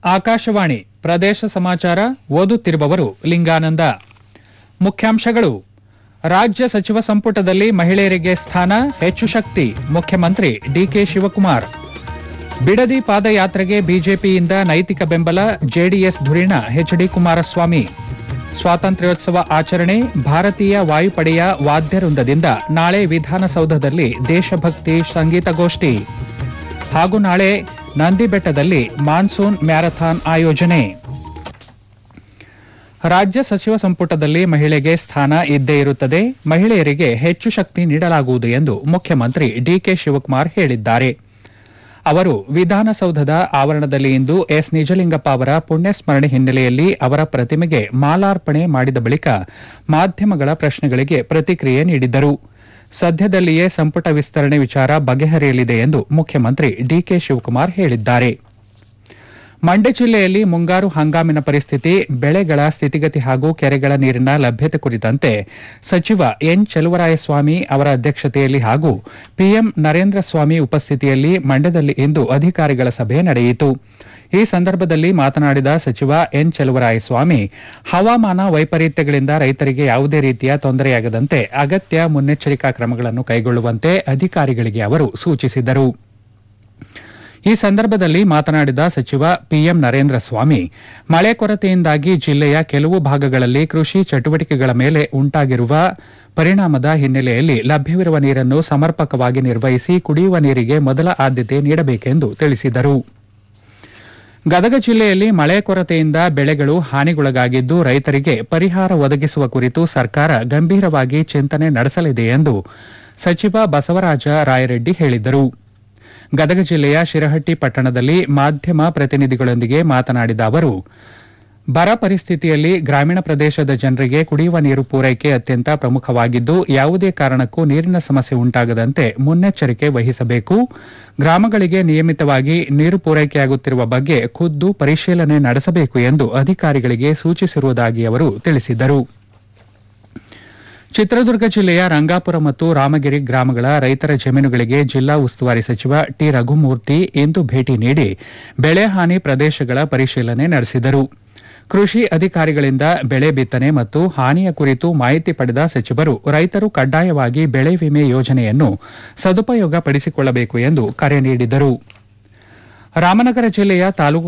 ಆಕಾಶವಾಣಿ ಪ್ರದೇಶ ಸಮಾಚಾರ ಓದುತ್ತಿರುವವರು ಲಿಂಗಾನಂದ ಮುಖ್ಯಾಂಶಗಳು ರಾಜ್ಯ ಸಚಿವ ಸಂಪುಟದಲ್ಲಿ ಮಹಿಳೆಯರಿಗೆ ಸ್ಥಾನ ಹೆಚ್ಚು ಶಕ್ತಿ ಮುಖ್ಯಮಂತ್ರಿ ಡಿಕೆ ಶಿವಕುಮಾರ್ ಬಿಡದಿ ಪಾದಯಾತ್ರೆಗೆ ಬಿಜೆಪಿಯಿಂದ ನೈತಿಕ ಬೆಂಬಲ ಜೆಡಿಎಸ್ ಧುರೀಣ ಎಚ್ಡಿ ಕುಮಾರಸ್ವಾಮಿ ಸ್ವಾತಂತ್ರ್ಯೋತ್ಸವ ಆಚರಣೆ ಭಾರತೀಯ ವಾಯುಪಡೆಯ ವಾದ್ಯವೃಂದದಿಂದ ನಾಳೆ ವಿಧಾನಸೌಧದಲ್ಲಿ ದೇಶಭಕ್ತಿ ಸಂಗೀತಗೋಷ್ಠಿ ಹಾಗೂ ನಾಳೆ ನಂದಿಬೆಟ್ಟದಲ್ಲಿ ಮಾನ್ಸೂನ್ ಮ್ಯಾರಥಾನ್ ಆಯೋಜನೆ ರಾಜ್ಯ ಸಚಿವ ಸಂಪುಟದಲ್ಲಿ ಮಹಿಳೆಗೆ ಸ್ಥಾನ ಇದ್ದೇ ಇರುತ್ತದೆ ಮಹಿಳೆಯರಿಗೆ ಹೆಚ್ಚು ಶಕ್ತಿ ನೀಡಲಾಗುವುದು ಎಂದು ಮುಖ್ಯಮಂತ್ರಿ ಡಿಕೆ ಶಿವಕುಮಾರ್ ಹೇಳಿದ್ದಾರೆ ಅವರು ವಿಧಾನಸೌಧದ ಆವರಣದಲ್ಲಿ ಇಂದು ಎಸ್ ನಿಜಲಿಂಗಪ್ಪ ಅವರ ಪುಣ್ಯಸ್ಮರಣೆ ಹಿನ್ನೆಲೆಯಲ್ಲಿ ಅವರ ಪ್ರತಿಮೆಗೆ ಮಾಲಾರ್ಪಣೆ ಮಾಡಿದ ಬಳಿಕ ಮಾಧ್ಯಮಗಳ ಪ್ರಶ್ನೆಗಳಿಗೆ ಪ್ರತಿಕ್ರಿಯೆ ನೀಡಿದ್ದರು ಸದ್ಯದಲ್ಲಿಯೇ ಸಂಪುಟ ವಿಸ್ತರಣೆ ವಿಚಾರ ಬಗೆಹರಿಯಲಿದೆ ಎಂದು ಮುಖ್ಯಮಂತ್ರಿ ಡಿಕೆ ಶಿವಕುಮಾರ್ ಹೇಳಿದ್ದಾರೆ ಮಂಡ್ಯ ಜಿಲ್ಲೆಯಲ್ಲಿ ಮುಂಗಾರು ಹಂಗಾಮಿನ ಪರಿಸ್ಥಿತಿ ಬೆಳೆಗಳ ಸ್ಥಿತಿಗತಿ ಹಾಗೂ ಕೆರೆಗಳ ನೀರಿನ ಲಭ್ಯತೆ ಕುರಿತಂತೆ ಸಚಿವ ಎನ್ ಚಲುವರಾಯಸ್ವಾಮಿ ಅವರ ಅಧ್ಯಕ್ಷತೆಯಲ್ಲಿ ಹಾಗೂ ಪಿಎಂ ನರೇಂದ್ರ ಸ್ವಾಮಿ ಉಪಸ್ಥಿತಿಯಲ್ಲಿ ಮಂಡ್ಯದಲ್ಲಿ ಇಂದು ಅಧಿಕಾರಿಗಳ ಸಭೆ ನಡೆಯಿತು ಈ ಸಂದರ್ಭದಲ್ಲಿ ಮಾತನಾಡಿದ ಸಚಿವ ಎನ್ ಚಲುವರಾಯಸ್ವಾಮಿ ಹವಾಮಾನ ವೈಪರೀತ್ಯಗಳಿಂದ ರೈತರಿಗೆ ಯಾವುದೇ ರೀತಿಯ ತೊಂದರೆಯಾಗದಂತೆ ಅಗತ್ಯ ಮುನ್ನೆಚ್ಚರಿಕಾ ಕ್ರಮಗಳನ್ನು ಕೈಗೊಳ್ಳುವಂತೆ ಅಧಿಕಾರಿಗಳಿಗೆ ಅವರು ಸೂಚಿಸಿದರು ಈ ಸಂದರ್ಭದಲ್ಲಿ ಮಾತನಾಡಿದ ಸಚಿವ ಪಿಎಂ ನರೇಂದ್ರ ಸ್ವಾಮಿ ಮಳೆ ಕೊರತೆಯಿಂದಾಗಿ ಜಿಲ್ಲೆಯ ಕೆಲವು ಭಾಗಗಳಲ್ಲಿ ಕೃಷಿ ಚಟುವಟಿಕೆಗಳ ಮೇಲೆ ಉಂಟಾಗಿರುವ ಪರಿಣಾಮದ ಹಿನ್ನೆಲೆಯಲ್ಲಿ ಲಭ್ಯವಿರುವ ನೀರನ್ನು ಸಮರ್ಪಕವಾಗಿ ನಿರ್ವಹಿಸಿ ಕುಡಿಯುವ ನೀರಿಗೆ ಮೊದಲ ಆದ್ಯತೆ ನೀಡಬೇಕೆಂದು ತಿಳಿಸಿದರು ಗದಗ ಜಿಲ್ಲೆಯಲ್ಲಿ ಮಳೆ ಕೊರತೆಯಿಂದ ಬೆಳೆಗಳು ಹಾನಿಗೊಳಗಾಗಿದ್ದು ರೈತರಿಗೆ ಪರಿಹಾರ ಒದಗಿಸುವ ಕುರಿತು ಸರ್ಕಾರ ಗಂಭೀರವಾಗಿ ಚಿಂತನೆ ನಡೆಸಲಿದೆ ಎಂದು ಸಚಿವ ಬಸವರಾಜ ರಾಯರೆಡ್ಡಿ ಹೇಳಿದರು ಗದಗ ಜಿಲ್ಲೆಯ ಶಿರಹಟ್ಟಿ ಪಟ್ಟಣದಲ್ಲಿ ಮಾಧ್ಯಮ ಪ್ರತಿನಿಧಿಗಳೊಂದಿಗೆ ಮಾತನಾಡಿದ ಅವರು ಬರ ಪರಿಸ್ಥಿತಿಯಲ್ಲಿ ಗ್ರಾಮೀಣ ಪ್ರದೇಶದ ಜನರಿಗೆ ಕುಡಿಯುವ ನೀರು ಪೂರೈಕೆ ಅತ್ಯಂತ ಪ್ರಮುಖವಾಗಿದ್ದು ಯಾವುದೇ ಕಾರಣಕ್ಕೂ ನೀರಿನ ಸಮಸ್ಯೆ ಉಂಟಾಗದಂತೆ ಮುನ್ನೆಚ್ಚರಿಕೆ ವಹಿಸಬೇಕು ಗ್ರಾಮಗಳಿಗೆ ನಿಯಮಿತವಾಗಿ ನೀರು ಪೂರೈಕೆಯಾಗುತ್ತಿರುವ ಬಗ್ಗೆ ಖುದ್ದು ಪರಿಶೀಲನೆ ನಡೆಸಬೇಕು ಎಂದು ಅಧಿಕಾರಿಗಳಿಗೆ ಸೂಚಿಸಿರುವುದಾಗಿ ಅವರು ತಿಳಿಸಿದರು ಚಿತ್ರದುರ್ಗ ಜಿಲ್ಲೆಯ ರಂಗಾಪುರ ಮತ್ತು ರಾಮಗಿರಿ ಗ್ರಾಮಗಳ ರೈತರ ಜಮೀನುಗಳಿಗೆ ಜಿಲ್ಲಾ ಉಸ್ತುವಾರಿ ಸಚಿವ ಟಿ ರಘುಮೂರ್ತಿ ಇಂದು ಭೇಟಿ ನೀಡಿ ಬೆಳೆ ಹಾನಿ ಪ್ರದೇಶಗಳ ಪರಿಶೀಲನೆ ನಡೆಸಿದರು ಕೃಷಿ ಅಧಿಕಾರಿಗಳಿಂದ ಬೆಳೆ ಬಿತ್ತನೆ ಮತ್ತು ಹಾನಿಯ ಕುರಿತು ಮಾಹಿತಿ ಪಡೆದ ಸಚಿವರು ರೈತರು ಕಡ್ಡಾಯವಾಗಿ ಬೆಳೆ ವಿಮೆ ಯೋಜನೆಯನ್ನು ಸದುಪಯೋಗ ಪಡಿಸಿಕೊಳ್ಳಬೇಕು ಎಂದು ಕರೆ ನೀಡಿದರು ರಾಮನಗರ ಜಿಲ್ಲೆಯ ತಾಲೂಕು